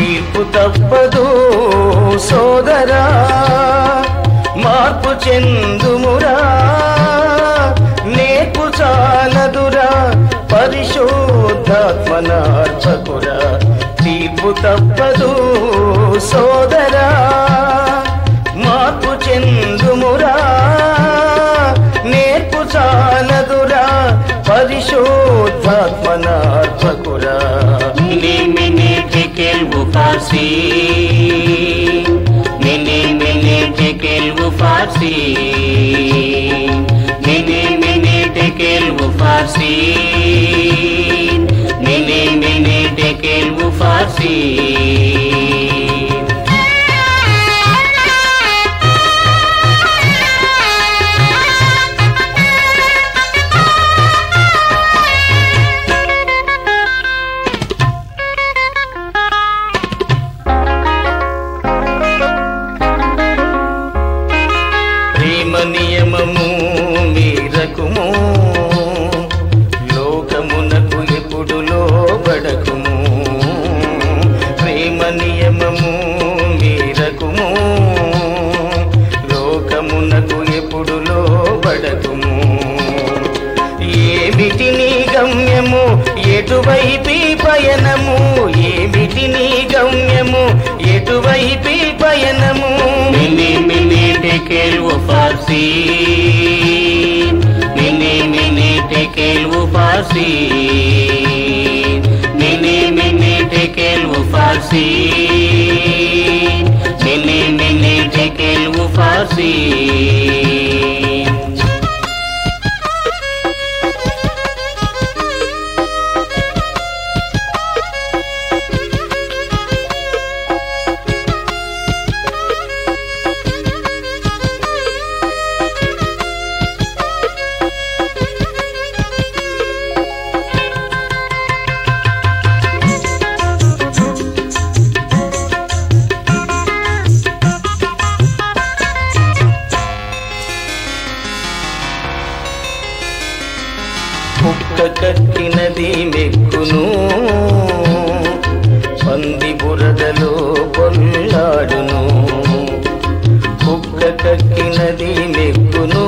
తీర్పు తప్పదు సోదరా మార్పు చెందుమురా నేర్పు చాలదురా పరిశోధాత్మనార్చకురా తీర్పు తప్పదు సోదరా మార్పు చెందుమురా నేర్పు చాలదురా పరిశోధాత్మనార్చకురా Mini mini tekel farsi Mini mini tekel farsi Mini mini tekel farsi Mini mini tekel farsi ప్రేమ నియమము మీరకుము లోకమునకు ఎప్పుడు లోబడకుము ప్రేమ నియమము మీరకుము లోకమునకు ఎప్పుడు లోబడకుము ఏమిటి నీ గమ్యము ఎటువైపి పయనము ఏమిటి నీ గమ్యము ఎటువైపి పయనము Mini mini tekel farsi Mini mini tekel farsi Mini mini tekel farsi Mini mini tekel farsi కుక్క కక్కినది మెక్కును పంది బురదలో పొల్లాడును కుక్క కక్కినది మెక్కును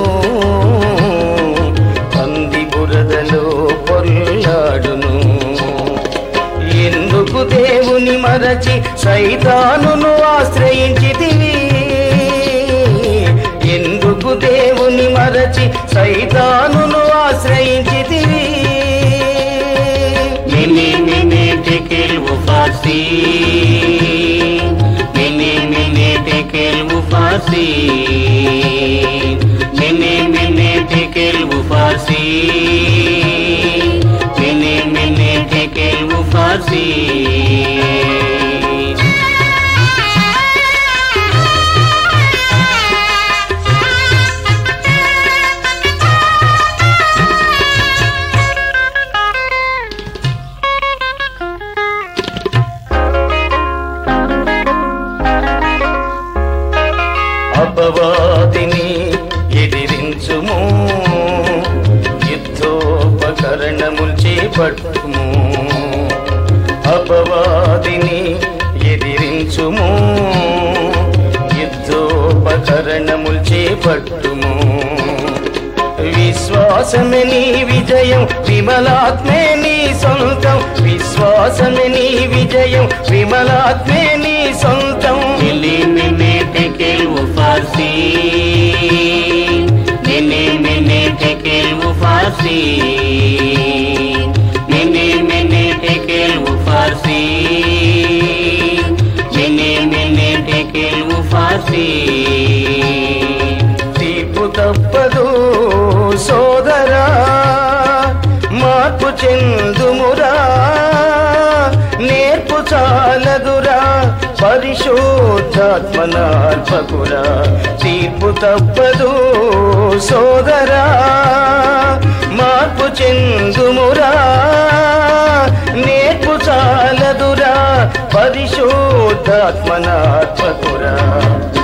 పంది బురదలో పొల్లాడును ఎందుకు దేవుని మరచి సైతానును ఆశ్రయించితివి ఎందుకు దేవుని మరచి సైతానును ఆశ్రయించితివి Mini mini tekel farsi Mini mini tekel farsi Mini mini tekel farsi Mini mini tekel farsi అపవాదిని ఎదిరించుము యుద్ధోపకరణములు చేపట్టుము అపవాదిని ఎదిరించుము యుద్ధోపకరణములు చేపట్టుము విశ్వాసమే నీ విజయం విమలాత్మే నీ సొంతం విశ్వాసమే నీ విజయం విమలాత్మే నీ సొంతం Mini mini tekel farsi Mini mini tekel farsi Mini mini tekel farsi Mini mini tekel farsi తీర్పు తప్పదు సోదరా మార్పు చెందుమురా నేర్పు చాలదురా పరిశోధాత్మనాత్మకురా తీర్పు తప్పదు సోదరా మార్పు చెందుమురా నేర్పు చాలదురా పరిశోధాత్మనాత్మకురా